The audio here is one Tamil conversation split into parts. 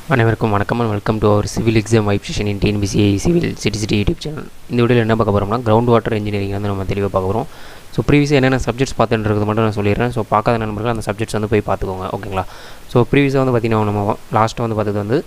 அனைவருக்கும் வணக்கம் and welcome to our civil exam vibe session in TNPCI civil சிட்டிசிட்டி யூடியூப் சேனல் இந்த வீடியோவில் என்ன பார்க்க போகிறோம்னா கிரவுண்ட் வாட்டர் இன்ஜினியரிங் வந்து நம்ம தெளிவாக பார்க்க போகிறோம் ஸோ ப்ரீவியஸாக என்னென்ன சப்ஜெக்ட்ஸ் பார்த்துன்றது மட்டும் நான் சொல்லிடுறேன் ஸோ பார்க்காத நண்பர்கள் அந்த சப்ஜெக்ட்ஸ் வந்து போய் பார்த்துக்கோங்க ஓகேங்களா ஸோ ப்ரீவியஸாக வந்து பார்த்திங்கன்னா நம்ம லாஸ்ட்டாக வந்து பார்த்தது வந்து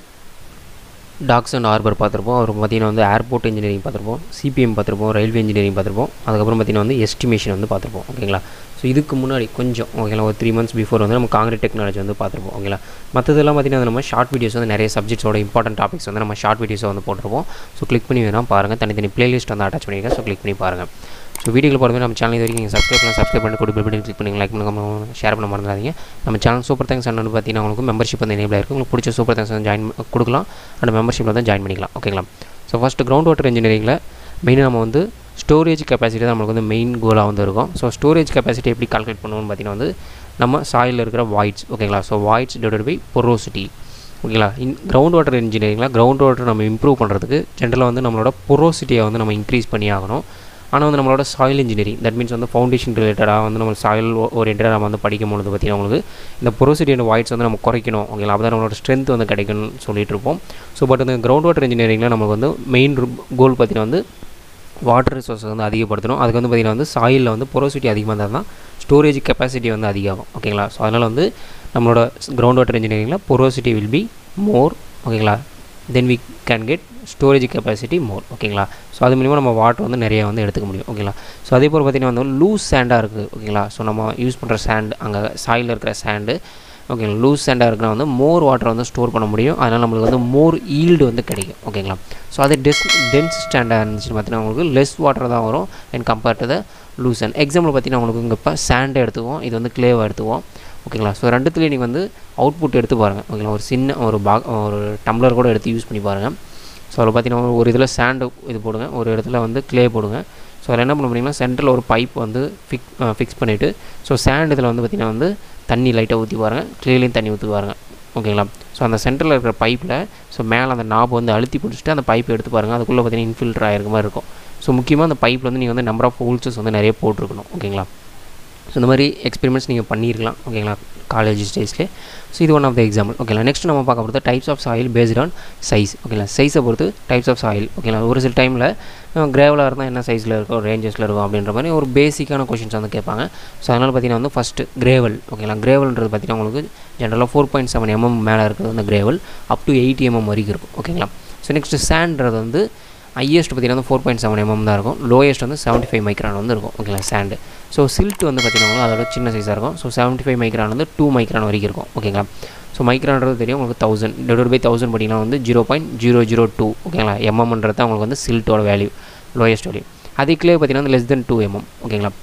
டாக்ஸ் அண்ட் ஹார்பர் பார்த்துருப்போம் அப்புறம் பார்த்தீங்கன்னா வந்து ஏர்போர்ட் இன்ஜினியரிங் பார்த்துருப்போம் சிபிஎம் பார்த்துருப்போம் ரயில்வே இன்ஜினியரிங் பார்த்துருப்போம் அதுக்கப்புறம் பார்த்தீங்கன்னா வந்து எஸ்டிமேஷன் வந்து பார்த்துருப்போம் ஓகேங்களா ஸோ இதுக்கு முன்னாடி கொஞ்சம் ஓகேங்களா ஒரு த்ரீ மந்த்ஸ் பிஃபோர் வந்து நம்ம காங்கிரீட் டெக்னாலஜி வந்து பார்த்துருப்போம் ஓகேங்களா மற்றதெல்லாம் பார்த்தீங்கன்னா நம்ம ஷார்ட் வீடியோஸ் வந்து நிறைய சப்ஜெக்ட்ஸோட இம்பார்ட்டன்ட் டாபிக்ஸ் வந்து நம்ம ஷார்ட் வீடியோஸை வந்து போட்டிருப்போம் ஸோ கிளிக் பண்ணி வேணால் பாருங்கள் தனித்தனி பிளேலிஸ்ட் வந்து அட்டாச் பண்ணியிருக்கேன் ஸோ கிளிக் பண்ணி பாருங்கள் ஸோ வீடியோவில் போகிறது நம்ம சேனல் இது வரைக்கும் நீங்கள் சப்ஸ்கிரைப் பண்ணலாம் சப்ஸ்கிரைப் பண்ணி கொடு பட்டன் கிளிக் பண்ணி லைக் பண்ணுங்க ஷேர் பண்ண மறந்துடாதீங்க நம்ம சேனல் சூப்பர் தேங்க்ஸ் அண்ணன் பார்த்தீங்கன்னா உங்களுக்கு மெம்பர்ஷிப் வந்து எனேபிள் இருக்கும் உங்களுக்கு பிடிச்ச சூப்பர் தேங்க்ஸ் வந்து ஜாயின் கொடுக்கலாம் அந்த மெம்பர்ஷிப்பில் வந்து ஜாயின் பண்ணிக்கலாம் ஓகேங்களா ஸோ ஃபஸ்ட்டு கிரவுண்ட் வாட்டர் இன்ஜினியரிங்கில் மெயினாக நம்ம வந்து ஸ்டோரேஜ் கெப்பாசிட்டி தான் நம்மளுக்கு வந்து மெயின் கோலாக வந்து இருக்கும் ஸோ ஸ்டோரேஜ் கெப்பாசிட்டி எப்படி கால்குலேட் பண்ணுவோம்னு பார்த்தீங்கன்னா வந்து நம்ம சாயிலில் இருக்கிற வாய்ட்ஸ் ஓகேங்களா so voids divide by porosity ஓகேங்களா இன் கிரவுண்ட் வாட்டர் இன்ஜினியரிங்கில் கிரவுண்ட் வாட்டர் நம்ம இம்ப்ரூவ் பண்ணுறதுக்கு ஜென்ரலாக வந்து நம்மளோட பொரோசிட்டியை வந்து நம்ம இன்க்ரீஸ் பண்ணி ஆகணும் ஆனால் வந்து நம்மளோட சாயில் இன்ஜினியரிங் தட் மீன்ஸ் வந்து ஃபவுண்டேஷன் ரிலேட்டடாக வந்து நம்ம சாயில் ஓரியன்டாக நம்ம வந்து படிக்கும் பொழுது பார்த்திங்கன்னா உங்களுக்கு இந்த பொரோசிட்டி அண்ட் வாய்ட்ஸ் வந்து நம்ம குறைக்கணும் ஓகேங்களா அப்போ தான் நம்மளோட ஸ்ட்ரென்த் வந்து கிடைக்கும்னு சொல்லிட்டு இருப்போம் ஸோ பட் இந்த கிரவுண்ட் வாட்டர் இன்ஜினியரிங்கில் நமக்கு வந்து மெயின் கோல் பார்த்திங்கன்னா வந்து வாட்டர் ரிசோர்ஸை வந்து அதிகப்படுத்தணும் அதுக்கு வந்து பார்த்திங்கன்னா வந்து சாயிலில் வந்து பொரோசிட்டி அதிகமாக இருந்தால் தான் ஸ்டோரேஜ் கெப்பாசிட்டி வந்து அதிகமாகும் ஓகேங்களா ஸோ அதனால் வந்து நம்மளோட கிரவுண்ட் வாட்டர் இன்ஜினியரிங்கில் பொரோசிட்டி வில் பி மோர் ஓகேங்களா then we can get storage capacity more ஓகேங்களா ஸோ அது மூலிமா நம்ம வாட்டர் வந்து நிறைய வந்து எடுத்துக்க முடியும் ஓகேங்களா ஸோ அதே போல் பார்த்திங்கன்னா வந்து லூஸ் சேண்டாக இருக்குது ஓகேங்களா ஸோ நம்ம யூஸ் பண்ணுற சேண்ட் அங்கே சாயில் இருக்கிற சேண்டு ஓகேங்களா லூஸ் சேண்டாக இருக்குன்னா வந்து மோர் வாட்டர் வந்து ஸ்டோர் பண்ண முடியும் அதனால் நம்மளுக்கு வந்து மோர் ஈல்டு வந்து கிடைக்கும் ஓகேங்களா ஸோ அது டெஸ் டென்ஸ் ஸ்டாண்டாக இருந்துச்சுன்னு பார்த்தீங்கன்னா உங்களுக்கு லெஸ் வாட்டர் தான் வரும் and compared to the loose sand example பார்த்தீங்கன்னா உங்களுக்கு இங்கே இப்போ சேண்டை எடுத்துக்குவோம் இது வந்து கிளேவை எடுத்துக்குவோம் ஓகேங்களா ஸோ ரெண்டுத்துலேயும் நீங்கள் வந்து அவுட்புட் எடுத்து பாருங்கள் ஓகேங்களா ஒரு சின்ன ஒரு பா ஒரு டம்ளர் கூட எடுத்து யூஸ் பண்ணி பாருங்கள் ஸோ அதில் பார்த்தீங்கன்னா ஒரு இதில் சேண்டு இது போடுங்க ஒரு இடத்துல வந்து க்ளே போடுங்க ஸோ அதில் என்ன பண்ண முடியுங்கன்னா சென்டரில் ஒரு பைப் வந்து ஃபிக் ஃபிக்ஸ் பண்ணிவிட்டு ஸோ சேண்ட் இதில் வந்து பார்த்திங்கன்னா வந்து தண்ணி லைட்டாக ஊற்றி பாருங்கள் க்ளேலையும் தண்ணி ஊற்றி பாருங்கள் ஓகேங்களா ஸோ அந்த சென்டரில் இருக்கிற பைப்பில் ஸோ மேலே அந்த நாப் வந்து அழுத்தி பிடிச்சிட்டு அந்த பைப் எடுத்து பாருங்கள் அதுக்குள்ளே பார்த்தீங்கன்னா இன்ஃபில்டர் ஆகிருக்க மாதிரி இருக்கும் ஸோ முக்கியமாக அந்த பைப்பில் வந்து நீங்கள் வந்து நம்பர் ஆஃப் ஹோல்ஸஸ் வந்து நிறைய போட்டிருக்கணும் ஓகேங்களா ஸோ இந்த மாதிரி எக்ஸ்பெரிமெண்ட்ஸ் நீங்கள் பண்ணியிருக்கலாம் ஓகேங்களா காலேஜ் ஸ்டேஜ்லேயே ஸோ இது ஒன் ஆஃப் த எக்ஸாம்பிள் ஓகேங்களா நெக்ஸ்ட் நம்ம பார்க்க போகிறது types of soil based on size ஓகேங்களா சைஸை பொறுத்து டைப்ஸ் ஆஃப் சாயில் ஓகேங்களா ஒரு சில டைமில் கிரேவலாக இருந்தால் என்ன சைஸில் இருக்கும் ரேஞ்சஸில் இருக்கும் அப்படின்ற மாதிரி ஒரு பேசிக்கான கொஷின்ஸ் வந்து கேட்பாங்க ஸோ அதனால் பார்த்தீங்கன்னா வந்து ஃபஸ்ட்டு கிரேவல் ஓகேங்களா கிரேவல்ன்றது பார்த்தீங்கன்னா உங்களுக்கு ஜென்ரலாக ஃபோர் பாயிண்ட் செவன் எம்எம் மேலே இருக்கிறது அந்த gravel up to eighty MM வரைக்கும் இருக்கும் ஓகேங்களா ஸோ நெக்ஸ்ட்டு சேண்ட்றது வந்து ஹையஸ்ட் பார்த்தீங்கன்னா வந்து ஃபோர் பாயிண்ட் செவன் எம்எம் தான் இருக்கும் லோயஸ்ட் வந்து செவன்ட்டி ஃபைவ் மைக்ரான் வந்து இருக்கும் ஓகேங்களா சாண்டு ஸோ சில்ட் வந்து பார்த்திங்கன்னா அதோட சின்ன சைஸாக இருக்கும் ஸோ செவன்ட்டி ஃபைவ் மைக்ரான் வந்து டூ மைக்ரான் வரைக்கும் இருக்கும் ஓகேங்களா ஸோ மைக்ரான்றது தெரியும் உங்களுக்கு தௌசண்ட் டிவைட் பை தௌசண்ட் பார்த்தீங்கன்னா வந்து zero point zero zero two ஓகேங்களா எம்எம்ன்றது தான் உங்களுக்கு வந்து சில்ட்டோட வேல்யூ லோயஸ்ட் வேல்யூ அதுக்குள்ளே பார்த்தீங்கன்னா வந்து லெஸ் தென் டூ எம்எம் ஓகேங்களா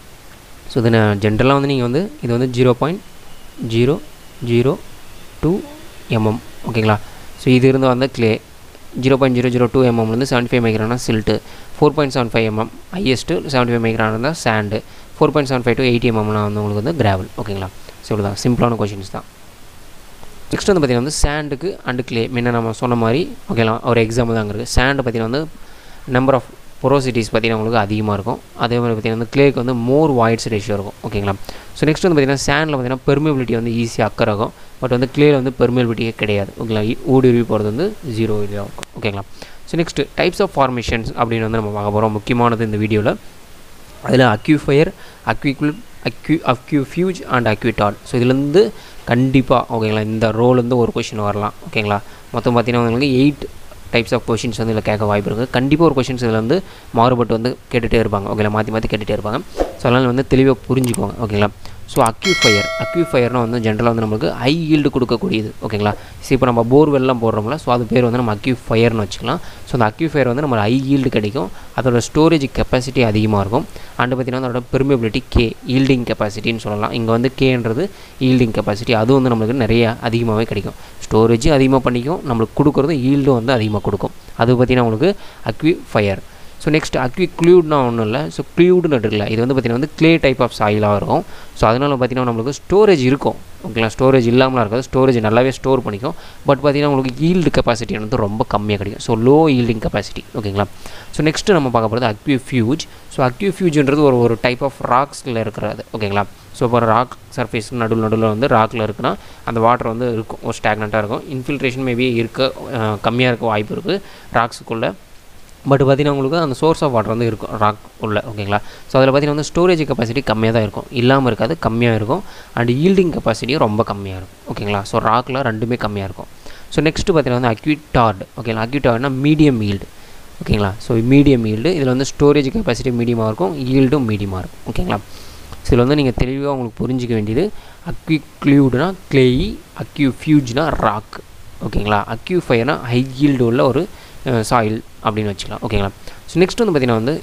ஸோ இது ஜென்ரலாக வந்து நீங்கள் வந்து இது வந்து zero point zero zero two MM ஓகேங்களா ஸோ இது இருந்து வந்து clay zero point zero zero two எம்எம்லேருந்து செவன்ட்டி ஃபைவ் மைக்ரானா silt four point seven five MM highest seventy five micron இருந்தால் sand four point seven five to eighty எம்எம்லாம் வந்து உங்களுக்கு வந்து கிராவல் ஓகேங்களா ஸோ இவ்வளோதான் சிம்பிளான கொஷின்ஸ் தான் நெக்ஸ்ட் வந்து பார்த்திங்கன்னா வந்து சாண்டுக்கு அண்டு கிளே முன்ன நம்ம சொன்ன மாதிரி ஓகேங்களா ஒரு எக்ஸாம்பிள் தாங்க இருக்குது சாண்டு பார்த்திங்கன்னா வந்து நம்பர் ஆஃப் பொரோசிட்டிஸ் பார்த்திங்கன்னா உங்களுக்கு அதிகமாக இருக்கும் அதே மாதிரி பார்த்திங்கன்னா வந்து கிளேக்கு வந்து மோர் வாய்ட்ஸ் ரேஷியோ இருக்கும் ஓகேங்களா ஸோ நெக்ஸ்ட் வந்து பார்த்திங்கன்னா சேண்டில் பார்த்திங்கன்னா பெர்மிபிலிட்டி வந்து ஈஸியாக அக்கர் ஆகும் பட் வந்து கிளேயில் வந்து பெர்மிபிலிட்டியே கிடையாது ஓகேங்களா ஊடுருவி போகிறது வந்து ஜீரோ இதாக இருக்கும் ஓகேங்களா so next types of formations அப்படின்னு வந்து நம்ம பார்க்க போகிறோம் முக்கியமானது இந்த வீடியோவில் அதில் அக்யூஃபயர் அக்யூக்குல் அக்யூ அக்யூஃபியூஜ் அண்ட் அக்யூட்டால் ஸோ இதுலேருந்து கண்டிப்பாக ஓகேங்களா இந்த ரோலேருந்து ஒரு கொஷின் வரலாம் ஓகேங்களா மொத்தம் பார்த்தீங்கன்னா உங்களுக்கு எயிட் டைப்ஸ் ஆஃப் கொஷின்ஸ் வந்து இதில் கேட்க வாய்ப்பு இருக்குது கண்டிப்பாக ஒரு கொஷின்ஸ் இதில் வந்து மாறுபட்டு வந்து கேட்டுகிட்டே இருப்பாங்க ஓகேங்களா மாற்றி மாற்றி கேட்டுகிட்டே இருப்பாங்க ஸோ அதனால் வந்து தெளிவாக புரிஞ்சுக்கோங்க ஓகேங்களா ஸோ அக்யூஃபயர் அக்யூஃபயர்னால் வந்து ஜென்ரலாக வந்து நம்மளுக்கு ஹை ஈல்டு கொடுக்கக்கூடியது ஓகேங்களா ஸோ இப்போ நம்ம போர்வெல்லாம் போடுறோம்ல ஸோ அது பேர் வந்து நம்ம அக்யூஃபயர்னு வச்சுக்கலாம் ஸோ அந்த அக்யூஃபயர் வந்து நம்ம ஹை ஈல்டு கிடைக்கும் அதோட ஸ்டோரேஜ் கெப்பாசிட்டி அதிகமாக இருக்கும் அண்டு பார்த்திங்கன்னா அதோட பெர்மிபிலிட்டி கே ஈல்டிங் கெப்பாசிட்டின்னு சொல்லலாம் இங்கே வந்து கேன்றது ஈல்டிங் கெப்பாசிட்டி அதுவும் வந்து நம்மளுக்கு நிறைய அதிகமாகவே கிடைக்கும் ஸ்டோரேஜும் அதிகமாக பண்ணிக்கும் நம்மளுக்கு கொடுக்குறது ஈல்டும் வந்து அதிகமாக கொடுக்கும் அது பார்த்திங்கன்னா உங்களுக்கு அக்யூஃபயர் ஸோ நெக்ஸ்ட் அக்வி க்ளூட்னா ஒன்றும் இல்லை ஸோ க்ளூடுன்னு இருக்குல்ல இது வந்து பார்த்திங்கன்னா வந்து க்ளே டைப் ஆஃப் சாயிலாக இருக்கும் ஸோ அதனால் பார்த்திங்கன்னா நம்மளுக்கு ஸ்டோரேஜ் இருக்கும் ஓகேங்களா ஸ்டோரேஜ் இல்லாமலாம் இருக்காது ஸ்டோரேஜ் நல்லாவே ஸ்டோர் பண்ணிக்கும் பட் பார்த்திங்கன்னா உங்களுக்கு ஈல்டு கெப்பாசிட்டி வந்து ரொம்ப கம்மியாக கிடைக்கும் ஸோ லோ ஈல்டிங் கெப்பாசிட்டி ஓகேங்களா ஸோ நெக்ஸ்ட்டு நம்ம பார்க்க போகிறது அக்யூ ஃபியூஜ் ஸோ அக்யூ ஃபியூஜ்ன்றது ஒரு ஒரு டைப் ஆஃப் ராக்ஸில் இருக்கிறது ஓகேங்களா ஸோ இப்போ ராக் சர்ஃபேஸ் நடுவில் நடுவில் வந்து ராக்கில் இருக்குன்னா அந்த வாட்டர் வந்து இருக்கும் ஒரு ஸ்டாக்னண்ட்டாக இருக்கும் இன்ஃபில்ட்ரேஷன் மேபி இருக்க கம்மியாக இருக்க வாய்ப்பு இருக்குது ராக்ஸுக்குள்ளே பட் பார்த்திங்கன்னா உங்களுக்கு அந்த சோர்ஸ் ஆஃப் வாட்டர் வந்து இருக்கும் ராக் உள்ள ஓகேங்களா ஸோ அதில் பார்த்திங்கன்னா வந்து ஸ்டோரேஜ் கெப்பாசிட்டி கம்மியாக தான் இருக்கும் இல்லாமல் இருக்காது கம்மியாக இருக்கும் அண்ட் ஈல்டிங் கெப்பாசிட்டியும் ரொம்ப கம்மியாக இருக்கும் ஓகேங்களா ஸோ ராக்கில் ரெண்டுமே கம்மியாக இருக்கும் ஸோ நெக்ஸ்ட்டு பார்த்திங்கன்னா வந்து அக்யூட் டார்டு ஓகேங்களா அக்யூட் டார்ட்னா மீடியம் ஈல்டு ஓகேங்களா ஸோ மீடியம் ஈல்டு இதில் வந்து ஸ்டோரேஜ் கெப்பாசிட்டி மீடியமாக இருக்கும் ஈல்டும் மீடியமாக இருக்கும் ஓகேங்களா ஸோ இதில் வந்து நீங்கள் தெளிவாக உங்களுக்கு புரிஞ்சிக்க வேண்டியது அக்யூக்ளியூடுனா கிளேயி அக்யூ ஃபியூஜ்னா ராக் ஓகேங்களா அக்யூ ஃபயர்னா ஹை ஈல்டு உள்ள ஒரு சாயில் அப்படின்னு வச்சுக்கலாம் ஓகேங்களா ஸோ நெக்ஸ்ட் வந்து பார்த்திங்கன்னா வந்து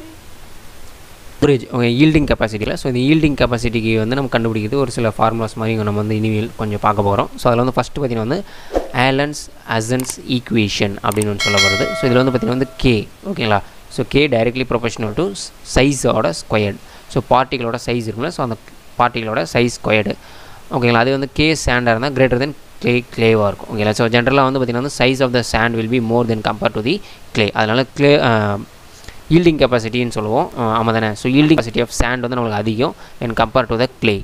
ஸ்டோரேஜ் ஓகே ஈல்டிங் கெப்பாசிட்டியில் ஸோ இந்த ஈல்டிங் கெப்பாசிட்டிக்கு வந்து நம்ம கண்டுபிடிக்கிறது ஒரு சில ஃபார்முலாஸ் மாதிரி நம்ம வந்து இனிமேல் கொஞ்சம் பார்க்க போகிறோம் ஸோ அதில் வந்து ஃபஸ்ட்டு பார்த்திங்கன்னா வந்து ஆலன்ஸ் அசன்ஸ் ஈக்குவேஷன் அப்படின்னு ஒன்று சொல்லப்படுது ஸோ இதில் வந்து பார்த்திங்கன்னா வந்து கே ஓகேங்களா so K directly proportional to சைஸோட ஸ்கொயர்டு ஸோ பார்ட்டிகளோட சைஸ் இருக்குல்ல ஸோ அந்த பார்ட்டிகளோட சைஸ் ஸ்கொயர்டு ஓகேங்களா அது வந்து கே சாண்டாக இருந்தால் கிரேட்டர் தென் க்ளே க்ளேவாக இருக்கும் ஓகேங்களா ஸோ ஜென்ரலாக வந்து பார்த்திங்கன்னா வந்து size of the sand will be more than compare to the clay அதனால் க்ளே ஈல்டிங் கெப்பாசிட்டின்னு சொல்லுவோம் ஆமாம் தானே so yielding capacity of sand வந்து நம்மளுக்கு அதிகம் when compare to the clay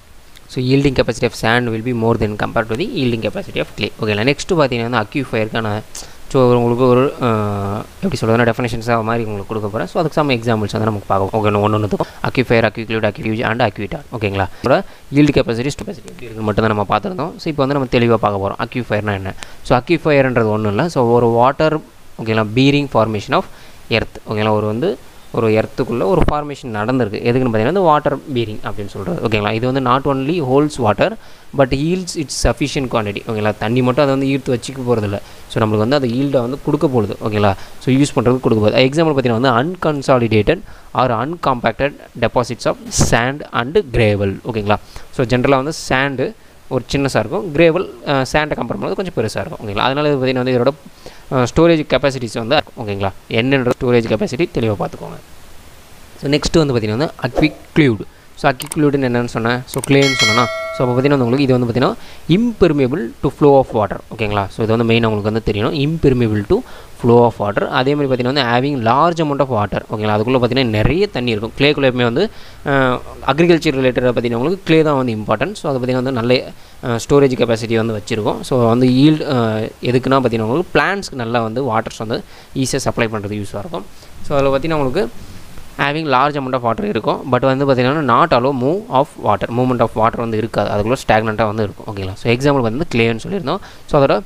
so yielding capacity of sand will be more than compare to the yielding capacity of clay ஓகேங்களா நெக்ஸ்ட்டு பார்த்தீங்கன்னா வந்து அக்யூஃபயருக்கான ஸோ உங்களுக்கு ஒரு எப்படி சொல்கிறதுனா டெஃபினேஷன்ஸாக மாதிரி உங்களுக்கு கொடுக்க போகிறேன் ஸோ அதுக்கு சம் எக்ஸாம்பிள்ஸ் வந்து நமக்கு பார்க்க ஓகே ஒன்று ஒன்றுத்துக்கும் அக்யூஃபயர் அக்யூக்ளூட் அக்யூஜ் அண்ட் அக்யூட்டார் ஓகேங்களா அப்புறம் ஈல்டு கெப்பாசிட்டி கெப்பாசிட்டி எப்படி இருக்குது மட்டும் தான் நம்ம பார்த்துருந்தோம் ஸோ இப்போ வந்து நம்ம தெளிவாக பார்க்க போகிறோம் அக்யூஃபயர்னா என்ன ஸோ அக்யூஃபயர்ன்றது ஒன்றும் இல்லை ஸோ ஒரு வாட்டர் ஓகேங்களா பீரிங் ஃபார்மேஷன் ஆஃப் எர்த் ஓகேங்களா ஒரு வந்து ஒரு எர்த்துக்குள்ளே ஒரு ஃபார்மேஷன் நடந்திருக்கு எதுக்குன்னு பார்த்தீங்கன்னா வந்து வாட்டர் பீரிங் அப்படின்னு சொல்கிறது ஓகேங்களா இது வந்து not only holds water but yields its sufficient quantity ஓகேங்களா தண்ணி மட்டும் அதை வந்து ஈர்த்து வச்சுக்க போகிறதில்ல ஸோ நம்மளுக்கு வந்து அந்த ஈல்டை வந்து கொடுக்க போகுது ஓகேங்களா ஸோ யூஸ் பண்ணுறதுக்கு கொடுக்க போகுது எக்ஸாம்பிள் பார்த்தீங்கன்னா வந்து unconsolidated or uncompacted deposits of sand and gravel ஓகேங்களா ஸோ ஜென்ரலாக வந்து சாண்டு ஒரு சின்னஸாக இருக்கும் கிரேவல் சாண்டை கம்பேர் பண்ணுறது கொஞ்சம் பெருசாக இருக்கும் ஓகேங்களா அதனால் இது பார்த்திங்கன்னா வந்து இதோட ஸ்டோரேஜ் கெப்பாசிட்டிஸ் வந்து ஓகேங்களா என்னென்ற ஸ்டோரேஜ் கெப்பாசிட்டி தெளிவாக பார்த்துக்கோங்க ஸோ நெக்ஸ்ட்டு வந்து பார்த்திங்கன்னா வந்து அக்விக் க்ளூடு ஸோ அக்விக்ளூடுன்னு என்னென்னு சொன்னேன் ஸோ க்ளேன்னு சொன்னேன்னா ஸோ அப்போ பார்த்திங்கன்னா வந்து உங்களுக்கு இது வந்து பார்த்திங்கன்னா impermeable to flow of water ஓகேங்களா ஸோ இது வந்து மெயின் உங்களுக்கு வந்து தெரியணும் impermeable to flow of water அதே மாதிரி பார்த்திங்கன்னா வந்து having large amount of water ஓகேங்களா அதுக்குள்ளே பார்த்திங்கன்னா நிறைய தண்ணி இருக்கும் க்ளேக்குள்ளே எப்பவுமே வந்து அக்ரிகல்ச்சர் ரிலேட்டடாக பார்த்திங்கன்னா உங்களுக்கு க்ளே தான் வந்து இம்பார்ட்டன்ட் ஸோ அதை பார்த்திங்கன்னா வந்து நல்ல ஸ்டோரேஜ் கெப்பாசிட்டி வந்து வச்சுருக்கோம் ஸோ வந்து ஈல்ட் எதுக்குன்னா பார்த்திங்கன்னா உங்களுக்கு பிளான்ஸ்க்கு நல்லா வந்து வாட்டர்ஸ் வந்து ஈஸியாக சப்ளை பண்ணுறது யூஸாக இருக்கும் ஸோ அதில் பார்த்திங்கன்னா உங்களுக்கு having large amount of water இருக்கும் பட் வந்து பார்த்திங்கன்னா not allow move of water movement of water வந்து இருக்காது அதுக்குள்ளே ஸ்டாக்னண்ட்டாக வந்து இருக்கும் ஓகேங்களா ஸோ எக்ஸாம்பிள் வந்து க்ளேன்னு சொல்லியிருந்தோம் ஸோ அதோட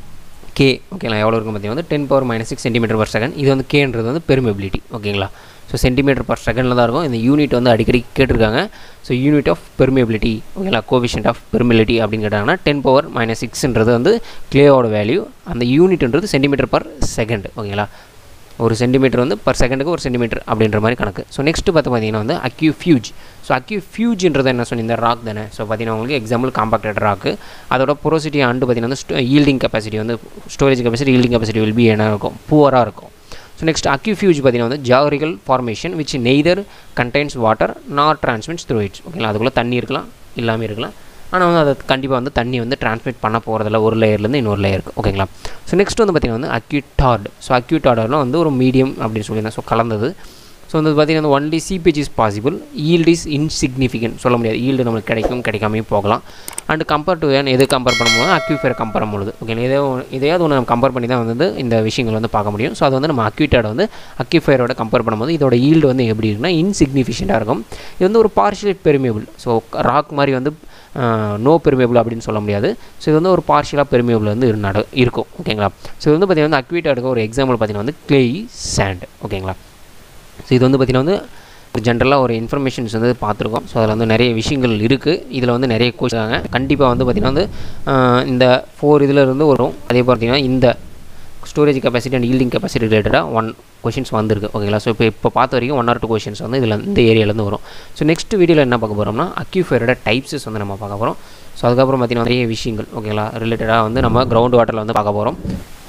கே ஓகேங்களா எவ்வளோ இருக்கும் பார்த்தீங்கன்னா வந்து ten power minus six centimetre per second இது வந்து கேன்றது வந்து பெர்மெபிலிட்டி ஓகேங்களா ஸோ சென்டிமீட்டர் பர் செகண்டில் தான் இருக்கும் இந்த யூனிட் வந்து அடிக்கடி கேட்டிருக்காங்க ஸோ யூனிட் ஆஃப் பெர்மியபிலிட்டி ஓகேங்களா கோவிஷன்ட் ஆஃப் பெர்மிலிட்டி அப்படின்னு கேட்டாங்கன்னா டென் பவர் மைனஸ் சிக்ஸ்ன்றது வந்து கிளேவோட வேல்யூ அந்த யூனிட்ன்றது சென்டிமீட்டர் பர் செகண்ட் ஓகேங்களா ஒரு சென்டிமீட்டர் வந்து பர் செகண்டுக்கு ஒரு சென்டிமீட்டர் அப்படின்ற மாதிரி கணக்கு ஸோ நெக்ஸ்ட்டு பார்த்து பார்த்தீங்கன்னா வந்து அக்யூ ஃபியூஜ் ஸோ அக்யூ ஃபியூஜ்ன்றது என்ன சொன்னீங்க ராக் தானே ஸோ பார்த்தீங்கன்னா உங்களுக்கு எக்ஸாம்பிள் காம்பாக்டட் ராக்கு அதோட பொரோசிட்டி ஆண்டு பார்த்தீங்கன்னா வந்து ஈல்டிங் கெப்பாசிட்டி வந்து storage capacity yielding capacity will be என்ன இருக்கும் புவராக இருக்கும் ஸோ நெக்ஸ்ட் அக்யூ ஃபியூஜ் பார்த்தீங்கன்னா வந்து geological formation which neither contains water not transmits through its ஓகேங்களா அதுக்குள்ளே தண்ணி இருக்கலாம் இல்லாமல் இருக்கலாம் ஆனால் வந்து அது கண்டிப்பாக வந்து தண்ணி வந்து டிரான்ஸ்மிட் பண்ண போகிறதில்ல ஒரு லேயர்லேருந்து இன்னொரு லேயருக்கு ஓகேங்களா ஸோ நெக்ஸ்ட் வந்து பார்த்திங்கன்னா வந்து அக்யூட்டார்டு ஸோ அக்யூட்டார்டெலாம் வந்து ஒரு மீடியம் அப்படின்னு சொல்லியிருந்தேன் ஸோ கலந்தது ஸோ வந்து பார்த்திங்கன்னா only CPH is possible yield is insignificant சொல்ல முடியாது ஈல்டு நம்மளுக்கு கிடைக்கும் கிடைக்காமையும் போகலாம் அண்ட் கம்பேர் டு எது கம்பேர் பண்ணும்போது அக்யூஃபேர் கம்பேர் பண்ணும்போது ஓகே இதே இதையாவது ஒன்று நம்ம கம்பேர் பண்ணி தான் வந்து இந்த விஷயங்கள் வந்து பார்க்க முடியும் ஸோ அது வந்து நம்ம அக்யூட்டோட வந்து அக்யூஃபேரோட கம்பேர் பண்ணும்போது இதோட ஈல்டு வந்து எப்படி இருக்குன்னா இன்சிக்னிஃபிகண்ட்டாக இருக்கும் இது வந்து ஒரு பார்ஷியல் பெருமேபிள் ஸோ ராக் மாதிரி வந்து நோ பெருமேபிள் அப்படின்னு சொல்ல முடியாது ஸோ இது வந்து ஒரு பார்ஷியலாக பெருமேபிள் வந்து நட இருக்கும் ஓகேங்களா ஸோ இது வந்து பார்த்திங்கன்னா வந்து அக்யூட்டாக ஒரு எக்ஸாம்பிள் பார்த்திங்கன்னா வந்து கிளேய் சாண்ட் ஓகேங்களா ஸோ இது வந்து பார்த்திங்கன்னா வந்து ஒரு ஜென்ரலாக ஒரு இன்ஃபர்மேஷன்ஸ் வந்து பார்த்துருக்கோம் ஸோ அதில் வந்து நிறைய விஷயங்கள் இருக்குது இதில் வந்து நிறைய கோச்சாங்க கண்டிப்பாக வந்து பார்த்திங்கன்னா வந்து இந்த ஃபோர் இதில் இருந்து வரும் அதே பார்த்திங்கன்னா இந்த storage capacity and yielding capacity ரிலேட்டடாக ஒன் கொஷின்ஸ் வந்திருக்கு ஓகேங்களா ஸோ இப்போ இப்போ பார்த்த வரைக்கும் ஒன் ஆர் டூ கொஷின்ஸ் வந்து இதில் இந்த ஏரியாலேருந்து வரும் ஸோ நெக்ஸ்ட் வீடியோவில் என்ன பார்க்க போகிறோம்னா அக்யூஃபயரோட டைப்ஸஸ் வந்து நம்ம பார்க்க போகிறோம் ஸோ அதுக்கப்புறம் பார்த்திங்கன்னா நிறைய விஷயங்கள் ஓகேங்களா ரிலேட்டடாக வந்து நம்ம கிரவுண்ட் வாட்டரில் வந்து பார்க்க போகிறோம்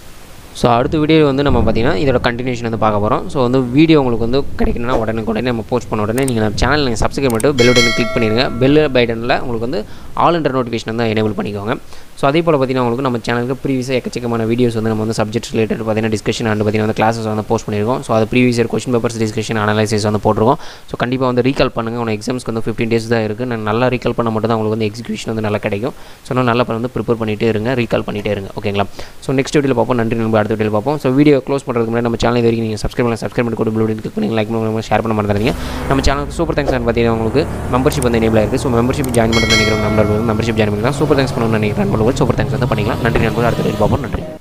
ஸோ அடுத்த வீடியோ வந்து நம்ம பார்த்திங்கன்னா இதோட கண்டினியூஷன் வந்து பார்க்க போகிறோம் ஸோ வந்து வீடியோ உங்களுக்கு வந்து கிடைக்கணும்னா உடனே உடனே நம்ம போஸ்ட் பண்ண உடனே நீங்கள் நம்ம சேனல் நீங்கள் சப்ஸ்கிரைப் பண்ணிட்டு பெல் பட்டன் கிளிக் பண்ணிடுங்க பெல் பட்டனில் உங்களுக்கு வந்து ஆல் இன்டர் நோட்டிஃபிகேஷன் வந்து எனேபிள் பண்ணிக்கோங்க ஸோ அதே போல் பார்த்தீங்கன்னா உங்களுக்கு நம்ம சேனலுக்கு ப்ரீவியஸாக எக்கச்சக்கமான வீடியோஸ் வந்து நம்ம வந்து சப்ஜெக்ட் ரிலேட்டட் பார்த்தீங்கன்னா டிஸ்கஷன் அண்ட் பார்த்தீங்கன்னா வந்து கிளாஸஸ் வந்து போஸ்ட் பண்ணியிருக்கோம் ஸோ அது previous year question papers discussion analysis வந்து போட்டிருக்கோம் ஸோ கண்டிப்பாக வந்து ரீகால் பண்ணுங்கள் உங்கள் எக்ஸாம்ஸ்க்கு வந்து ஃபிஃப்டீன் டேஸ் தான் இருக்குது நான் நல்லா ரீகால் பண்ண மட்டும் தான் உங்களுக்கு வந்து எக்ஸிக்யூஷன் வந்து நல்லா கிடைக்கும் ஸோ நான் நல்லா வந்து ப்ரிப்பேர் பண்ணிகிட்டே இருங்க ரீகால் பண்ணிகிட்டே இருங்க ஓகேங்களா ஸோ நெக்ஸ்ட் வீடியோவில் பார்ப்போம் நன்றி நண்பர் அடுத்த வீடியோவில் பார்ப்போம் ஸோ வீடியோ க்ளோஸ் பண்ணுறதுக்கு முன்னாடி நம்ம சேனல் இது வரைக்கும் நீங்கள் சப்ஸ்கிரைப் பண்ணி சப்ஸ்கிரைப் பண்ணி கூட பில் கிளிக் பண்ணி லைக் பண்ணி ஷேர் பண்ண மாட்டேங்க நம்ம சேனலுக்கு சூப்பர் தேங்க்ஸ் பார்த்தீங்கன்னா உங்களுக்கு மெம்பர்ஷிப் வந்து எனேபிள் இருக்குது ஸோ மெம்பர்ஷிப் ஜாயின் பண்ணுறது நினைக்கிற நம்பர் மெம்பர்ஷிப் ஜாயின் பண்ணிக்கலாம் சூப்பர் தேங்க்ஸ் பண்ணணும்னு நினைக்கிறேன் நண்பர்கள் சூப்பர் தேங்க்ஸ் வந்து பண்ணிக்கலாம் நன்றி நண்பர்கள் அடுத்த வீடியோ பார்ப்போம் நன்றி